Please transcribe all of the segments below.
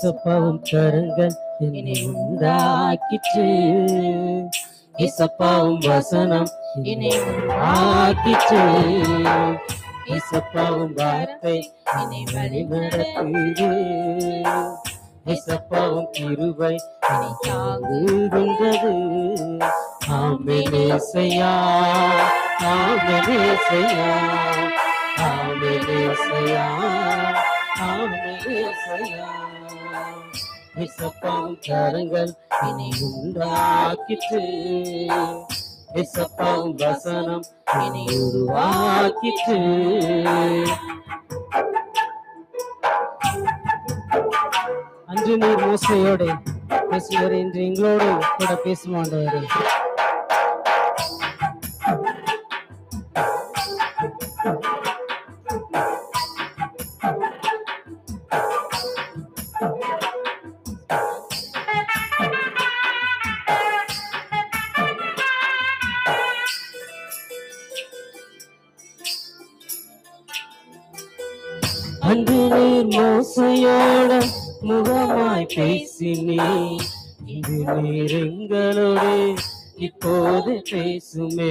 இசப்பாவும் கரங்கள் என்னை உண்டாக்கிற்று இசப்பாவும் வசனம் என்னை உண்டாக்கிற்று இசப்பாவும் வார்த்தை என்னை வழிநடத்துது இசப்பாவும் கிருபை என்னை தாங்குகின்றது ஆமெனேசையா ஆமெனேசையா ஆமெனேசையா ஆமெனேசையா இசப்பாவும் கரங்கள் என்னை உண்டாக்கிற்று இசப்பாவும் வசனம் என்னை உருவாக்கிற்று அன்று நீர் மோசையோடு பேசுவார் என்று எங்களோடு கூட பேசும் ஆண்டவரே அன்று நீர் மோசையோட முகமாய் பேசினே இது நீர் எங்களோடு இப்போது பேசுமே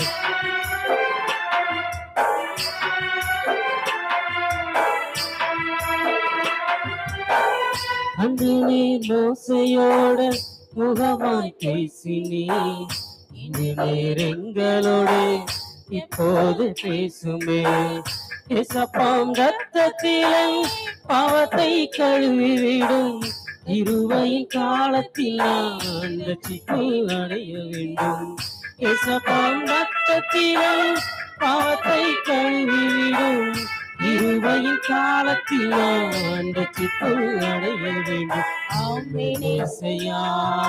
அன்று நீர் மோசையோட முகமாய் பேசினே இது நீர் எங்களோடு இப்போது பேசுமே இசப்பாம் ரத்தத்திலே பாவத்தை கழுவிவிடும் இருவையின் காலத்தில் நான் ரட்சிப்பு அடைய வேண்டும் இசப்பாம் ரத்தத்திலே பாவத்தை கழுவிவிடும் இருவையின் காலத்தில் நான் ரட்சிப்பு அடைய வேண்டும் ஆமெனேசையா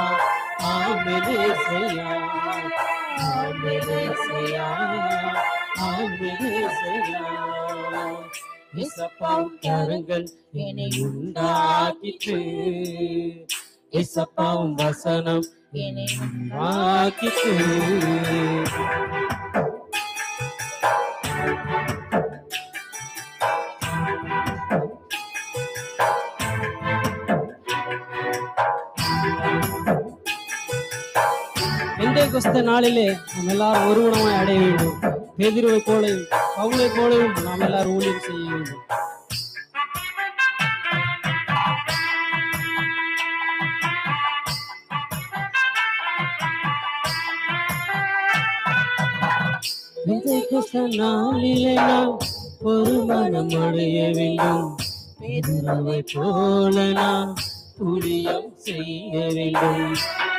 ஆமெனேசையா ஆமெனேசையா ஆமெனேசையா இசப்பாவும் கரங்கள் என்னை உண்டாக்கிற்று இசப்பாவும் வசனம் என்னை உண்டாக்கிற்று எந்த கொஸ்த நாளிலே நாம் எல்லாரும் ஒருவனமாய் அடைய வேண்டும் பேதிருவை போலையும் பவுலை போலையும் நாம் எல்லாரும் ஊழியம் செய்ய வேண்டும் இந்த கொஸ்த நாளிலே நாம் ஒரு மனம் அடைய வேண்டும் பேதிருவை போல நாம் ஊழியம் செய்ய வேண்டும்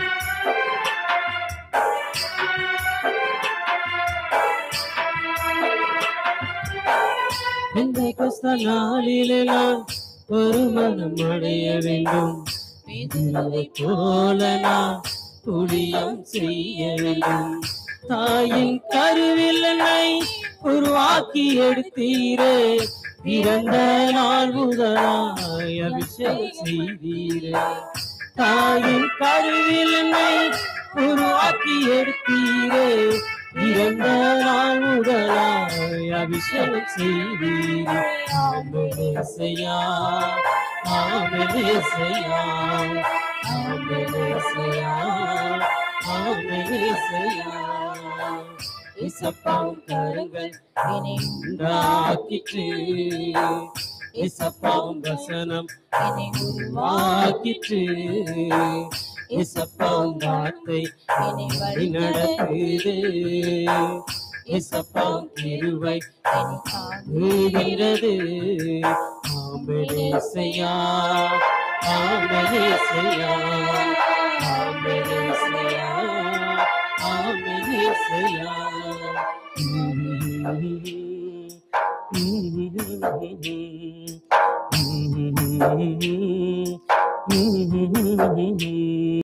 இந்த கஷ்ட நாளிலே நான் ஒரு மனம் அடைய வேண்டும் பிதாவை போல நான் புளியம் செய்ய வேண்டும் தாயின் கருவில் என்னை உருவாக்கி எடுத்தீரே பிறந்த நாள் முதலாய் அபிஷேகம் செய்தீரே தாயின் கருவில் என்னை உருவாக்கி எடுத்தீரே பிறந்த நாள் முதலாய் அபிஷேகம் செய்தீரே ஆமெனேசையா ஆமெனேசையா ஆமெனேசையா ஆமெனேசையா இசப்பாவும் கரங்கள் என்னை உண்டாக்கிற்று இசப்பாவும் வசனம் என்னை உருவாக்கிற்று இசப்பாவும் வார்த்தை என்னை வழி நடத்துது இசப்பாவும் கிருவை என்னை தாங்குகிறது ஆமெனேசையா ஆமெனேசையா ஆமெனேசையா ஆமெனேசையா Mm-hmm.